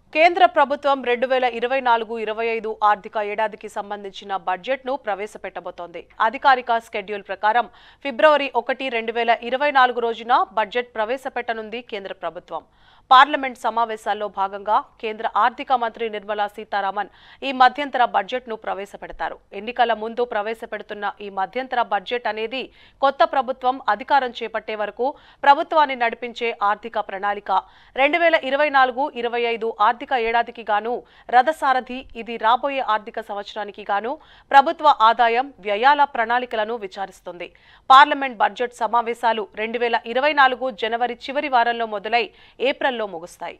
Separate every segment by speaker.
Speaker 1: కేంద్ర ప్రభుత్వం రెండు వేల ఇరవై నాలుగు ఇరవై ఐదు ఆర్థిక ఏడాదికి సంబంధించిన బడ్జెట్ను ప్రవేశపెట్టబోతోంది అధికారిక స్కెడ్యూల్ ప్రకారం ఫిబ్రవరి ఒకటి రెండు వేల ఇరవై నాలుగు రోజున బడ్జెట్ ప్రవేశపెట్టనుంది కేంద్ర ప్రభుత్వం పార్లమెంట్ సమావేశాల్లో భాగంగా కేంద్ర ఆర్థిక మంత్రి నిర్మలా సీతారామన్ ఈ మధ్యంతర బడ్జెట్ను ప్రవేశపెడతారు ఎన్నికల ముందు ప్రవేశపెడుతున్న ఈ మధ్యంతర బడ్జెట్ అనేది కొత్త ప్రభుత్వం అధికారం చేపట్టే వరకు ప్రభుత్వాన్ని నడిపించే ఆర్థిక ప్రణాళిక రెండు వేల ఇరవై నాలుగు ఇరవై ఐదు ఆర్థిక ఏడాదికి గాను రథసారథి ఇది రాబోయే ఆర్థిక సంవత్సరానికి గాను ప్రభుత్వ ఆదాయం వ్యయాల ప్రణాళికలను విచారిస్తుంది పార్లమెంట్ బడ్జెట్ సమావేశాలు రెండు వేల ఇరవై నాలుగు జనవరి చివరి వారంలో మొదలై ఏప్రిల్లో ముగుస్తాయి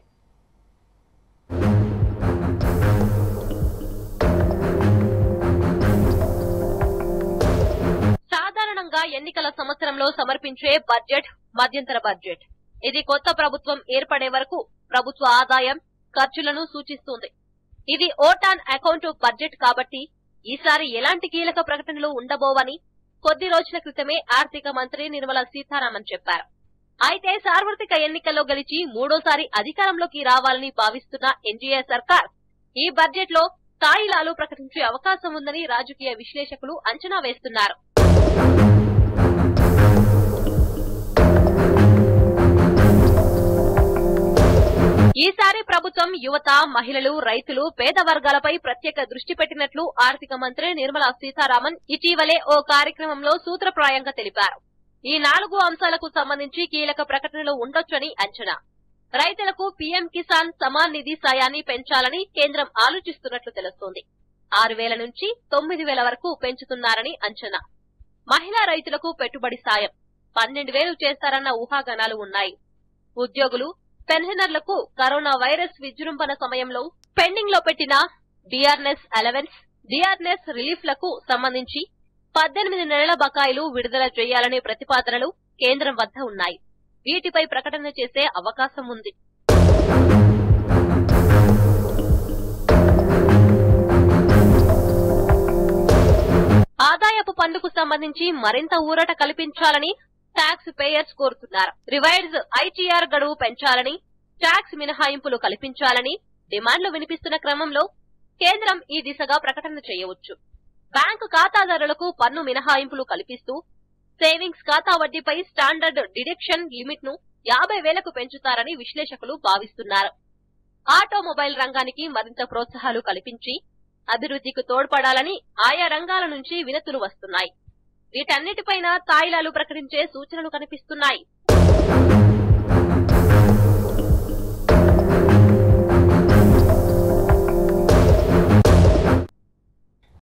Speaker 2: సాధారణంగా ఎన్నికల సంవత్సరంలో సమర్పించే బడ్జెట్ మధ్యంతర బడ్జెట్ ఇది కొత్త ప్రభుత్వం ఏర్పడే వరకు ప్రభుత్వ ఆదాయం ఖర్చులను సూచిస్తుంది ఇది ఓటాన్ అకౌంట్ బడ్జెట్ కాబట్టి ఈసారి ఎలాంటి కీలక ప్రకటనలు ఉండబోవని కొద్ది రోజుల క్రితమే ఆర్థిక మంత్రి నిర్మలా సీతారామన్ చెప్పారు అయితే సార్వత్రిక ఎన్నికల్లో గెలిచి మూడోసారి అధికారంలోకి రావాలని భావిస్తున్న ఎన్డీఏ సర్కార్ ఈ బడ్జెట్ లో తాయిలాలు ప్రకటించే అవకాశం ఉందని రాజకీయ విశ్లేషకులు అంచనా వేస్తున్నారు ఈసారి ప్రభుత్వం యువత మహిళలు రైతులు పేద వర్గాలపై ప్రత్యేక దృష్టి పెట్టినట్లు ఆర్థిక మంత్రి నిర్మలా సీతారామన్ ఇటీవలే ఓ కార్యక్రమంలో సూత్రప్రాయంగా తెలిపారు ఈ నాలుగు అంశాలకు సంబంధించి కీలక ప్రకటనలు ఉండొచ్చని అంచనా రైతులకు పీఎం కిసాన్ సమాన్ నిధి సాయాన్ని పెంచాలని కేంద్రం ఆలోచిస్తున్నట్లు తెలుస్తోంది ఆరు వేల నుంచి తొమ్మిది వేల వరకు పెంచుతున్నారని అంచనా మహిళా రైతులకు పెట్టుబడి సాయం పన్నెండు వేలు చేస్తారన్న ఊహాగానాలు ఉన్నాయి ఉద్యోగులు పెన్షనర్లకు కరోనా వైరస్ విజృంభణ సమయంలో పెండింగ్ లో పెట్టిన డిఆర్ఎస్ అలవెన్స్ డిఆర్ఎస్ రిలీఫ్ లకు సంబంధించి పద్దెనిమిది నెలల బకాయిలు విడుదల చేయాలనే ప్రతిపాదనలు కేంద్రం వద్ద ఉన్నాయి వీటిపై ప్రకటన చేసే అవకాశం ఉంది ఆదాయపు పన్నుకు సంబంధించి మరింత ఊరట కల్పించాలని ట్యాక్స్ పేయర్స్ కోరుతున్నారు రివైడ్స్ ఐటీఆర్ గడువు పెంచాలని ట్యాక్స్ మినహాయింపులు కల్పించాలని డిమాండ్లు వినిపిస్తున్న క్రమంలో కేంద్రం ఈ దిశగా ప్రకటన చేయవచ్చు బ్యాంకు ఖాతాదారులకు పన్ను మినహాయింపులు కల్పిస్తూ సేవింగ్స్ ఖాతా వడ్డీపై స్టాండర్డ్ డిడక్షన్ లిమిట్ ను యాభై వేలకు పెంచుతారని విశ్లేషకులు భావిస్తున్నారు ఆటోమొబైల్ రంగానికి మరింత ప్రోత్సాహాలు కల్పించి అభివృద్ధికి తోడ్పడాలని ఆయా రంగాల నుంచి వినతులు వస్తున్నాయి వీటన్నిటిపైన తాయిలాలు ప్రకటించే సూచనలు కనిపిస్తున్నాయి